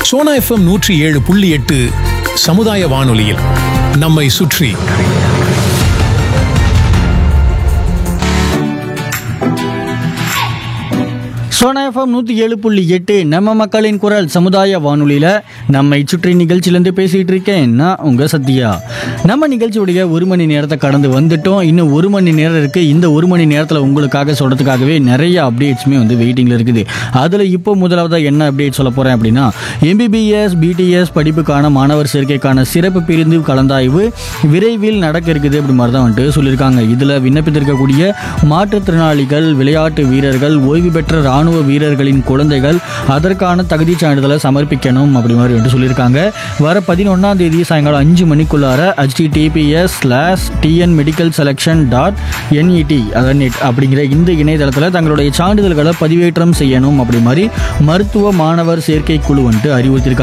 Sona FM நூற்றி ஏழு புள்ளி எட்டு சமுதாய வானொலியில் நம்மை சுற்றி சோனா எஃப்எம் நூற்றி ஏழு புள்ளி எட்டு நம்ம மக்களின் குரல் சமுதாய வானொலியில் நம்மை சுற்றி நிகழ்ச்சியிலேருந்து பேசிகிட்டு இருக்கேன் நான் உங்கள் சத்யா நம்ம நிகழ்ச்சியுடைய ஒரு மணி நேரத்தை கடந்து வந்துட்டோம் இன்னும் ஒரு மணி நேரம் இருக்குது இந்த ஒரு மணி நேரத்தில் உங்களுக்காக சொல்கிறதுக்காகவே நிறைய அப்டேட்ஸுமே வந்து வெயிட்டிங்கில் இருக்குது அதில் இப்போ முதலாவதாக என்ன அப்டேட் சொல்ல போகிறேன் அப்படின்னா எம்பிபிஎஸ் பிடிஎஸ் படிப்புக்கான மாணவர் சேர்க்கைக்கான சிறப்பு பிரிந்து கலந்தாய்வு விரைவில் நடக்க இருக்குது அப்படி மாதிரி தான் வந்துட்டு சொல்லியிருக்காங்க இதில் விண்ணப்பித்திருக்கக்கூடிய மாற்றுத்திறனாளிகள் விளையாட்டு வீரர்கள் ஓய்வு பெற்ற ராணுவ வீரர்களின் குழந்தைகள் அதற்கான தகுதி சான்றிதழை சமர்ப்பிக்கணும் அப்படி மாதிரி வந்துட்டு சொல்லியிருக்காங்க வர பதினொன்றாம் தேதி சாயங்காலம் அஞ்சு மணிக்குள்ளார HTTPS slash TN medical selection dot NET அதான் நெட் அப்படிங்கிற இந்த இணையதளத்தில் தங்களுடைய சான்றிதழ்களை பதிவேற்றம் செய்யணும் அப்படி மாதிரி மருத்துவ மாணவர் சேர்க்கை குழு வந்துட்டு அறிவுறுத்தியிருக்காங்க